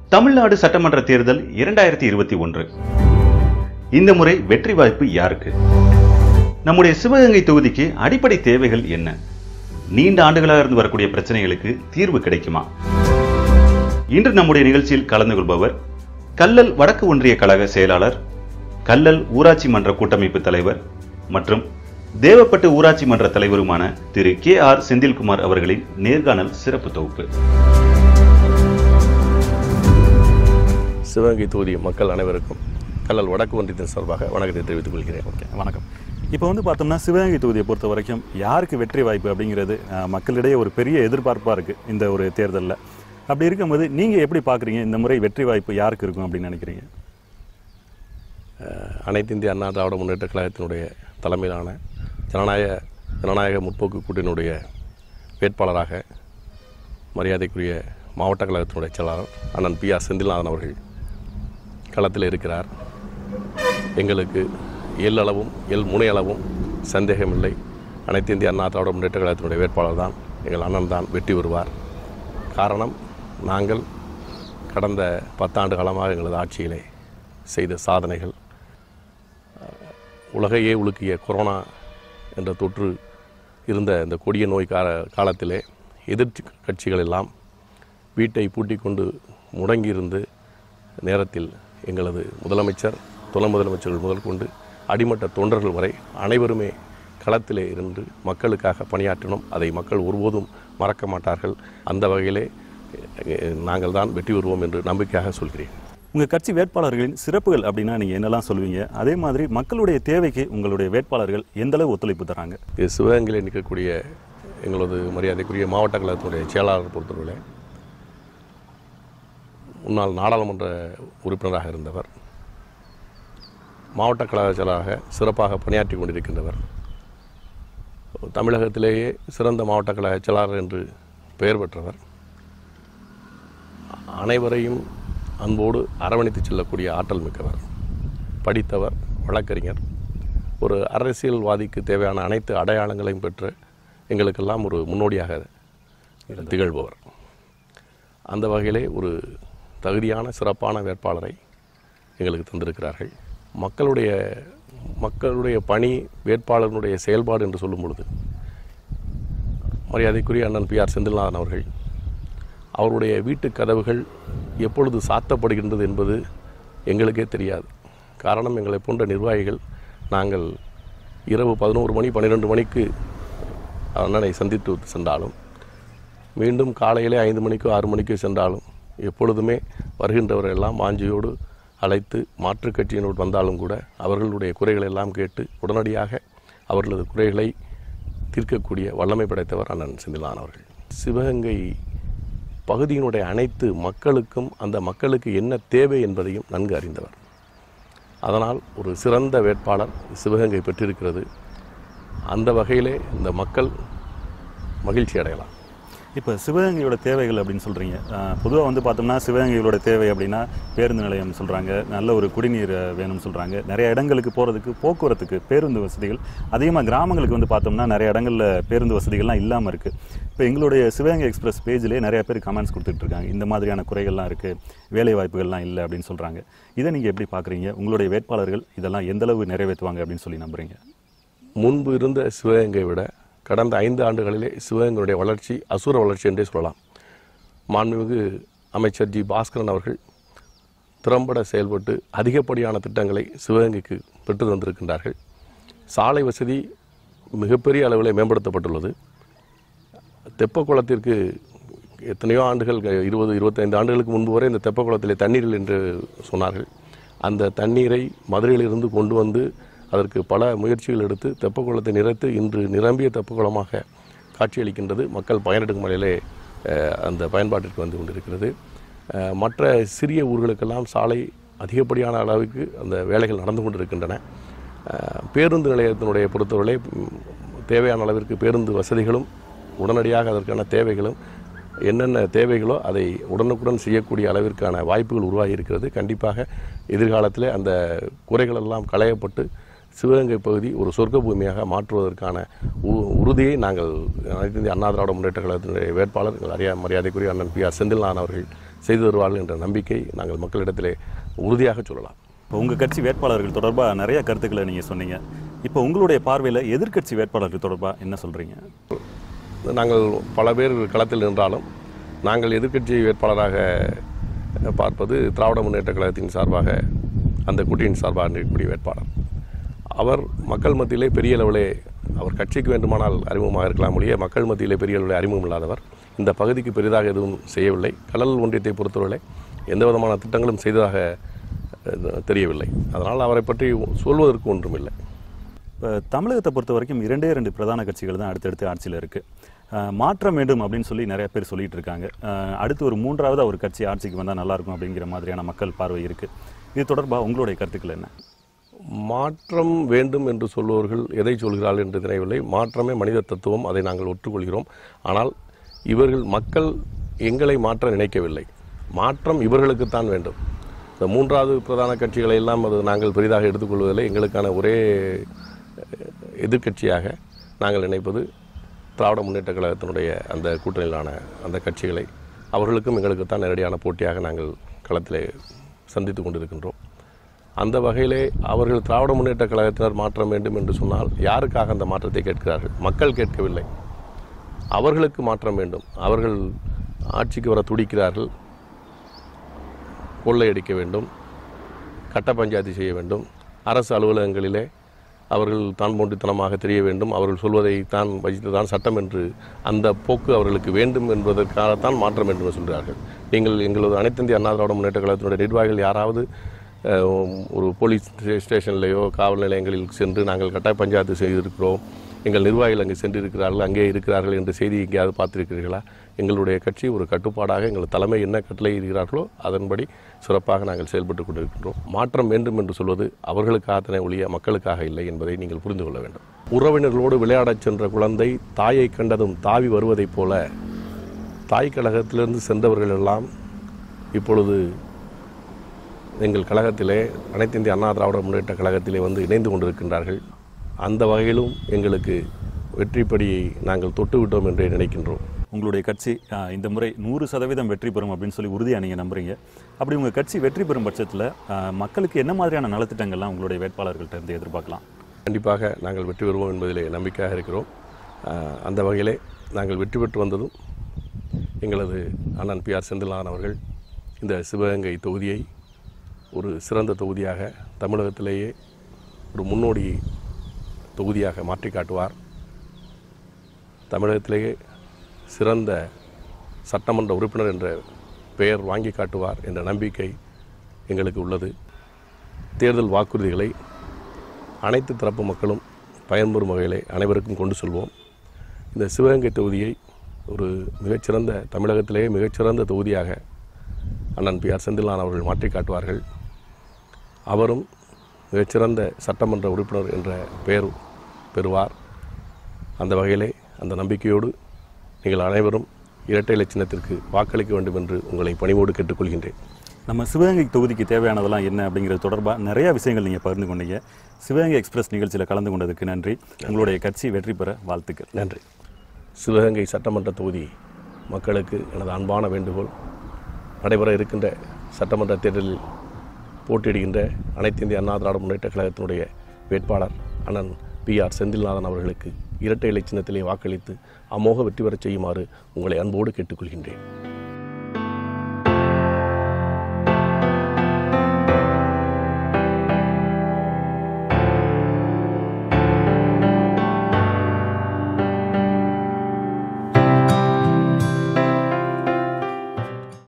தமிழ்நாடு சட்டமன்ற தேர்தல் இரண்டாயிரத்தி இருபத்தி ஒன்று இந்த முறை வெற்றி வாய்ப்பு யாருக்கு நம்முடைய சிவகங்கை தொகுதிக்கு அடிப்படை தேவைகள் என்ன நீண்ட ஆண்டுகளாக இருந்து வரக்கூடிய பிரச்சனைகளுக்கு தீர்வு கிடைக்குமா இன்று நம்முடைய நிகழ்ச்சியில் கலந்து கொள்பவர் கல்லல் வடக்கு ஒன்றிய கழக செயலாளர் கல்லல் ஊராட்சி மன்ற கூட்டமைப்பு தலைவர் மற்றும் தேவப்பட்டு ஊராட்சி மன்ற தலைவருமான திரு கே ஆர் செந்தில்குமார் அவர்களின் நேர்காணல் சிறப்பு தொகுப்பு சிவகங்கை தொகுதி மக்கள் அனைவருக்கும் கல்லல் வடக்கு ஒன்றியத்தின் சார்பாக வணக்கத்தை தெரிவித்துக் கொள்கிறேன் ஓகே வணக்கம் இப்போ வந்து பார்த்தோம்னா சிவகங்கை தொகுதியை பொறுத்த வரைக்கும் யாருக்கு வெற்றி வாய்ப்பு அப்படிங்கிறது அஹ், மக்களிடையே ஒரு பெரிய எதிர்பார்ப்பாக இருக்குது இந்த ஒரு தேர்தலில் அப்படி இருக்கும்போது நீங்கள் எப்படி பார்க்குறீங்க இந்த முறை வெற்றி வாய்ப்பு யாருக்கு இருக்கும் அப்படின்னு நினைக்கிறீங்க அஹ், அனைத்து இந்திய அண்ணா திராவிட முன்னேற்ற கழகத்தினுடைய தலைமையிலான ஜனநாயக ஜனநாயக முற்போக்கு கூட்டணியினுடைய வேட்பாளராக மரியாதைக்குரிய மாவட்ட கழகத்தினுடைய செயலாளர் அண்ணன் பி ஆர் செந்தில்நாதன் அவர்கள் களத்தில் இருக்கிறார் எங்களுக்கு எல்லளவும் எல் முனையளவும் சந்தேகமில்லை அனைத்து இந்திய அண்ணா திராவிட முன்னேற்ற கழகத்தினுடைய வேட்பாளர் தான் எங்கள் அண்ணன் தான் வெற்றி பெறுவார் காரணம் நாங்கள் கடந்த பத்தாண்டு காலமாக எங்களது ஆட்சியிலே செய்த சாதனைகள் அஹ், உலகையே உலுக்கிய கொரோனா என்ற தொற்று இருந்த இந்த கொடிய நோய் கால காலத்திலே எதிர்த்து கட்சிகள் எல்லாம் வீட்டை பூட்டிக் கொண்டு முடங்கியிருந்து நேரத்தில் எங்களது முதலமைச்சர் துணை முதலமைச்சர்கள் முதல் கொண்டு அடிமட்ட தொண்டர்கள் வரை அனைவருமே களத்திலே இருந்து மக்களுக்காக பணியாற்றினோம் அதை மக்கள் ஒருபோதும் மறக்க மாட்டார்கள் அந்த வகையிலே அஹ், நாங்கள் தான் வெற்றி பெறுவோம் என்று நம்பிக்கையாக சொல்கிறேன் உங்கள் கட்சி வேட்பாளர்களின் சிறப்புகள் அப்படின்னா நீங்கள் என்னெல்லாம் சொல்லுவீங்க அதே மாதிரி மக்களுடைய தேவைக்கு உங்களுடைய வேட்பாளர்கள் எந்த அளவு ஒத்துழைப்பு தராங்க இது சிவகங்கையில் நிற்கக்கூடிய எங்களது மரியாதைக்குரிய மாவட்ட கழகத்தினுடைய செயலாளர் பொறுத்தவரை முன்னாள் நாடாளுமன்ற உறுப்பினராக இருந்தவர் மாவட்ட கழக செயலாளராக சிறப்பாக பணியாற்றி கொண்டிருக்கின்றவர் தமிழகத்திலேயே சிறந்த மாவட்ட கழக செயலாளர் என்று பெயர் பெற்றவர் அனைவரையும் அன்போடு அரவணைத்து செல்லக்கூடிய ஆற்றல் மிக்கவர் படித்தவர் வழக்கறிஞர் ஒரு அரசியல்வாதிக்கு தேவையான அனைத்து அடையாளங்களையும் பெற்று எங்களுக்கெல்லாம் ஒரு முன்னோடியாக திகழ்பவர் அந்த வகையிலே ஒரு தகுதியான சிறப்பான வேட்பாளரை எங்களுக்கு தந்திருக்கிறார்கள் மக்களுடைய மக்களுடைய பணி வேட்பாளர்களுடைய செயல்பாடு என்று சொல்லும் பொழுது மரியாதைக்குரிய அண்ணன் பி ஆர் செந்தில்நாதன் அவர்கள் அவருடைய வீட்டு கதவுகள் எப்பொழுது சாத்தப்படுகின்றது என்பது எங்களுக்கே தெரியாது காரணம் எங்களை போன்ற நிர்வாகிகள் நாங்கள் இரவு பதினோரு மணி பன்னிரெண்டு மணிக்கு அண்ணனை சந்தித்து சென்றாலும் மீண்டும் காலையிலே ஐந்து மணிக்கோ ஆறு மணிக்கோ சென்றாலும் எப்பொழுதுமே வருகின்றவரை எல்லாம் வாஞ்சியோடு அழைத்து மாற்றுக் கட்சியினர் வந்தாலும் கூட அவர்களுடைய குறைகளை எல்லாம் கேட்டு உடனடியாக அவர்களது குறைகளை தீர்க்கக்கூடிய வல்லமை படைத்தவர் அண்ணன் செந்திலான் அவர்கள் சிவகங்கை பகுதியினுடைய அனைத்து மக்களுக்கும் அந்த மக்களுக்கு என்ன தேவை என்பதையும் நன்கு அறிந்தவர் அதனால் ஒரு சிறந்த வேட்பாளர் சிவகங்கை பெற்றிருக்கிறது அந்த வகையிலே இந்த மக்கள் மகிழ்ச்சி அடையலாம் இப்போ சிவகங்கையோட தேவைகள் அப்படின்னு சொல்கிறீங்க பொதுவாக வந்து பார்த்தோம்னா சிவகங்கையோட தேவை அப்படின்னா பேருந்து நிலையம் சொல்கிறாங்க நல்ல ஒரு குடிநீர் அஹ், வேணும்னு சொல்கிறாங்க நிறைய இடங்களுக்கு போகிறதுக்கு போக்குவரத்துக்கு பேருந்து வசதிகள் அதிகமாக கிராமங்களுக்கு வந்து பார்த்தோம்னா நிறைய இடங்களில் பேருந்து வசதிகள்லாம் இல்லாமல் இருக்குது இப்போ எங்களுடைய சிவகங்கை எக்ஸ்பிரஸ் பேஜ்லேயே நிறைய பேர் கமெண்ட்ஸ் கொடுத்துட்டு இருக்காங்க இந்த மாதிரியான குறைகள்லாம் இருக்குது வேலை வாய்ப்புகள்லாம் இல்லை அப்படின்னு சொல்கிறாங்க இதை நீங்கள் எப்படி பார்க்குறீங்க உங்களுடைய வேட்பாளர்கள் இதெல்லாம் எந்த அளவு நிறைவேற்றுவாங்க அப்படின்னு சொல்லி நம்புறீங்க முன்பு இருந்த சிவகங்கை விட கடந்த ஐந்து ஆண்டுகளிலே சிவகங்கையுடைய வளர்ச்சி அசுர வளர்ச்சி என்றே சொல்லலாம் மாண்புமிகு அமைச்சர் ஜி பாஸ்கரன் அவர்கள் திறம்பட செயல்பட்டு அதிகப்படியான திட்டங்களை சிவகங்கைக்கு பெற்று தந்திருக்கின்றார்கள் சாலை வசதி மிகப்பெரிய அளவில் மேம்படுத்தப்பட்டுள்ளது தெப்பக்குளத்திற்கு எத்தனையோ ஆண்டுகள் க- இருபது இருபத்தைந்து ஆண்டுகளுக்கு முன்பு வரை இந்த தெப்பக்குளத்திலே தண்ணீர் இல்லை என்று சொன்னார்கள் அந்த தண்ணீரை மதுரையிலிருந்து கொண்டு வந்து அதற்கு பல முயற்சிகள் எடுத்து தெப்பக்குளத்தை நிறைத்து இன்று நிரம்பிய தெப்பக்குளமாக காட்சியளிக்கின்றது மக்கள் பயனெடுக்கும் வகையிலே அஹ், அந்த பயன்பாட்டிற்கு வந்து கொண்டிருக்கிறது அஹ், மற்ற சிறிய ஊர்களுக்கெல்லாம் சாலை அதிகப்படியான அளவுக்கு அந்த வேலைகள் நடந்து கொண்டிருக்கின்றன அஹ், பேருந்து நிலையத்தினுடைய பொறுத்தவரை ம், தேவையான அளவிற்கு பேருந்து வசதிகளும் உடனடியாக அதற்கான தேவைகளும் என்னென்ன தேவைகளோ அதை உடனுக்குடன் செய்யக்கூடிய அளவிற்கான வாய்ப்புகள் உருவாகி இருக்கிறது கண்டிப்பாக எதிர்காலத்தில் அந்த குறைகள் எல்லாம் களையப்பட்டு சிவகங்கை பகுதி ஒரு சொர்க்க பூமியாக மாற்றுவதற்கான உ- உறுதியை நாங்கள் அனைத்து இந்திய அண்ணா திராவிட முன்னேற்ற கழகத்தினுடைய வேட்பாளர் எங்கள் அறியா மரியாதைக்குரிய அண்ணன் பி ஆர் செந்தில்நாதன் அவர்கள் செய்து தருவார்கள் என்ற நம்பிக்கை நாங்கள் மக்களிடத்திலே உறுதியாக சொல்லலாம் இப்போ உங்கள் கட்சி வேட்பாளர்கள் தொடர்பாக நிறைய கருத்துக்களை நீங்கள் சொன்னீங்க இப்போ உங்களுடைய பார்வையில் எதிர்க்கட்சி வேட்பாளர்கள் தொடர்பாக என்ன சொல்கிறீங்க நாங்கள் பல பேர் களத்தில் நின்றாலும் நாங்கள் எதிர்க்கட்சி வேட்பாளராக பார்ப்பது திராவிட முன்னேற்ற கழகத்தின் சார்பாக அந்த கூட்டணியின் சார்பாக நிற்கக்கூடிய வேட்பாளர் அவர் மக்கள் மத்தியிலே பெரிய அளவிலே அவர் கட்சிக்கு வேண்டுமானால் அறிமுகமாக இருக்கலாம் ஒழிய மக்கள் மத்தியிலே பெரிய அளவிலே அறிமுகம் இல்லாதவர் இந்த பகுதிக்கு பெரிதாக எதுவும் செய்யவில்லை கடல் ஒன்றியத்தை பொறுத்தவரை எந்த விதமான திட்டங்களும் செய்ததாக அஹ், தெரியவில்லை அதனால் அவரை பற்றி சொல்வதற்கு ஒன்றுமில்லை இப்போ தமிழகத்தை பொறுத்த வரைக்கும் இரண்டே ரெண்டு பிரதான கட்சிகள் தான் அடுத்தடுத்து ஆட்சியில் இருக்குது மாற்றம் வேண்டும் அப்படின்னு சொல்லி நிறைய பேர் சொல்லிட்டு இருக்காங்க அஹ், அடுத்து ஒரு மூன்றாவது ஒரு கட்சி ஆட்சிக்கு வந்தால் நல்லாயிருக்கும் அப்படிங்கிற மாதிரியான மக்கள் பார்வை இருக்குது இது தொடர்பாக உங்களுடைய கருத்துக்கள் என்ன மாற்றம் வேண்டும் என்று சொல்பவர்கள் எதை சொல்கிறார்கள் என்று தெரியவில்லை மாற்றமே மனித தத்துவம் அதை நாங்கள் ஒற்றுக்கொள்கிறோம் ஆனால் இவர்கள் மக்கள் எங்களை மாற்ற நினைக்கவில்லை மாற்றம் இவர்களுக்குத்தான் வேண்டும் இந்த மூன்றாவது பிரதான கட்சிகளை எல்லாம் அது நாங்கள் பெரிதாக எடுத்துக்கொள்வதில்லை எங்களுக்கான ஒரே அஹ், எதிர்க்கட்சியாக நாங்கள் நினைப்பது திராவிட முன்னேற்ற கழகத்தினுடைய அந்த கூட்டணியிலான அந்த கட்சிகளை அவர்களுக்கும் எங்களுக்குத்தான் நேரடியான போட்டியாக நாங்கள் களத்திலே சந்தித்து கொண்டிருக்கின்றோம் அந்த வகையிலே அவர்கள் திராவிட முன்னேற்ற கழகத்தினர் மாற்றம் வேண்டும் என்று சொன்னால் யாருக்காக அந்த மாற்றத்தை கேட்கிறார்கள் மக்கள் கேட்கவில்லை அவர்களுக்கு மாற்றம் வேண்டும் அவர்கள் ஆட்சிக்கு வர துடிக்கிறார்கள் கொள்ளையடிக்க வேண்டும் கட்ட பஞ்சாயத்து செய்ய வேண்டும் அரசு அலுவலகங்களிலே அவர்கள் தான் போன்றித்தனமாக தெரிய வேண்டும் அவர்கள் சொல்வதை தான் வகித்து தான் சட்டம் என்று அந்த போக்கு அவர்களுக்கு வேண்டும் என்பதற்காகத்தான் மாற்றம் என்று சொல்கிறார்கள் நீங்கள் எங்களது அனைத்திந்திய அண்ணா திராவிட முன்னேற்ற கழகத்தினுடைய நிர்வாகிகள் யாராவது அஹ், ஒரு போலீஸ் ஸ்டே- ஸ்டேஷன்லேயோ காவல் நிலையங்களில் சென்று நாங்கள் கட்டாய பஞ்சாயத்து செய்திருக்கிறோம் எங்கள் நிர்வாகிகள் அங்கே சென்றிருக்கிறார்கள் அங்கே இருக்கிறார்கள் என்ற செய்தி எங்கேயாவது பார்த்திருக்கிறீர்களா எங்களுடைய கட்சி ஒரு கட்டுப்பாடாக எங்கள் தலைமை என்ன கட்டளை இருக்கிறார்களோ அதன்படி சிறப்பாக நாங்கள் செயல்பட்டு கொண்டிருக்கின்றோம் மாற்றம் வேண்டும் என்று சொல்வது அவர்களுக்காகத்தானே ஒழிய மக்களுக்காக இல்லை என்பதை நீங்கள் புரிந்து கொள்ள வேண்டும் உறவினர்களோடு விளையாடச் சென்ற குழந்தை தாயை கண்டதும் தாவி வருவதைப் போல தாய் கழகத்திலிருந்து சென்றவர்கள் எல்லாம் இப்பொழுது எங்கள் கழகத்திலே அனைத்து இந்திய அண்ணா திராவிட முன்னேற்ற கழகத்திலே வந்து இணைந்து கொண்டிருக்கின்றார்கள் அந்த வகையிலும் எங்களுக்கு வெற்றிப்படியை நாங்கள் தொட்டுவிட்டோம் என்றே நினைக்கின்றோம் உங்களுடைய கட்சி அஹ், இந்த முறை நூறு சதவீதம் வெற்றி பெறும் அப்படின்னு சொல்லி உறுதியாக நீங்கள் நம்புறீங்க அப்படி உங்கள் கட்சி வெற்றி பெறும் பட்சத்தில் அஹ், மக்களுக்கு என்ன மாதிரியான நலத்திட்டங்கள்லாம் உங்களுடைய வேட்பாளர்கள்ட்ட இருந்து எதிர்பார்க்கலாம் கண்டிப்பாக நாங்கள் வெற்றி பெறுவோம் என்பதிலே நம்பிக்கையாக இருக்கிறோம் ஆஹ், அந்த வகையிலே நாங்கள் வெற்றி பெற்று வந்ததும் எங்களது அண்ணன் பி ஆர் செந்தில்நாதன் அவர்கள் இந்த சிவகங்கை தொகுதியை ஒரு சிறந்த தொகுதியாக தமிழகத்திலேயே ஒரு முன்னோடி தொகுதியாக மாற்றி காட்டுவார் தமிழகத்திலேயே சிறந்த சட்டமன்ற உறுப்பினர் என்ற பெயர் வாங்கி காட்டுவார் என்ற நம்பிக்கை எங்களுக்கு உள்ளது தேர்தல் வாக்குறுதிகளை அனைத்து தரப்பு மக்களும் பயன்பெறும் வகையிலே அனைவருக்கும் கொண்டு செல்வோம் இந்த சிவகங்கை தொகுதியை ஒரு மிகச்சிறந்த தமிழகத்திலேயே மிகச்சிறந்த தொகுதியாக அண்ணன் பி ஆர் செந்தில்நாதன் அவர்கள் மாற்றி காட்டுவார்கள் அவரும் மிகச்சிறந்த சட்டமன்ற உறுப்பினர் என்ற பெயர் பெறுவார் அந்த வகையிலே அந்த நம்பிக்கையோடு நீங்கள் அனைவரும் இரட்டை இலட்சணத்திற்கு வாக்களிக்க வேண்டும் என்று உங்களை பணிவோடு கேட்டுக்கொள்கின்றேன் நம்ம சிவகங்கை தொகுதிக்கு தேவையானதெல்லாம் என்ன அப்படிங்கிறது தொடர்பாக நிறைய விஷயங்கள் நீங்கள் பகிர்ந்து கொண்டீங்க சிவகங்கை எக்ஸ்பிரஸ் நிகழ்ச்சியில் கலந்து கொண்டதுக்கு நன்றி உங்களுடைய கட்சி வெற்றி பெற வாழ்த்துக்கள் நன்றி சிவகங்கை சட்டமன்ற தொகுதி மக்களுக்கு எனது அன்பான வேண்டுகோள் நடைபெற இருக்கின்ற சட்டமன்ற தேர்தலில் போட்டியிடுகின்ற அனைத்து இந்திய அண்ணா திராவிட முன்னேற்ற கழகத்தினுடைய வேட்பாளர் அண்ணன் பி ஆர் செந்தில்நாதன் அவர்களுக்கு இரட்டை இலை சின்னத்திலே வாக்களித்து அமோக வெற்றி பெறச் செய்யுமாறு உங்களை அன்போடு கேட்டுக்கொள்கின்றேன்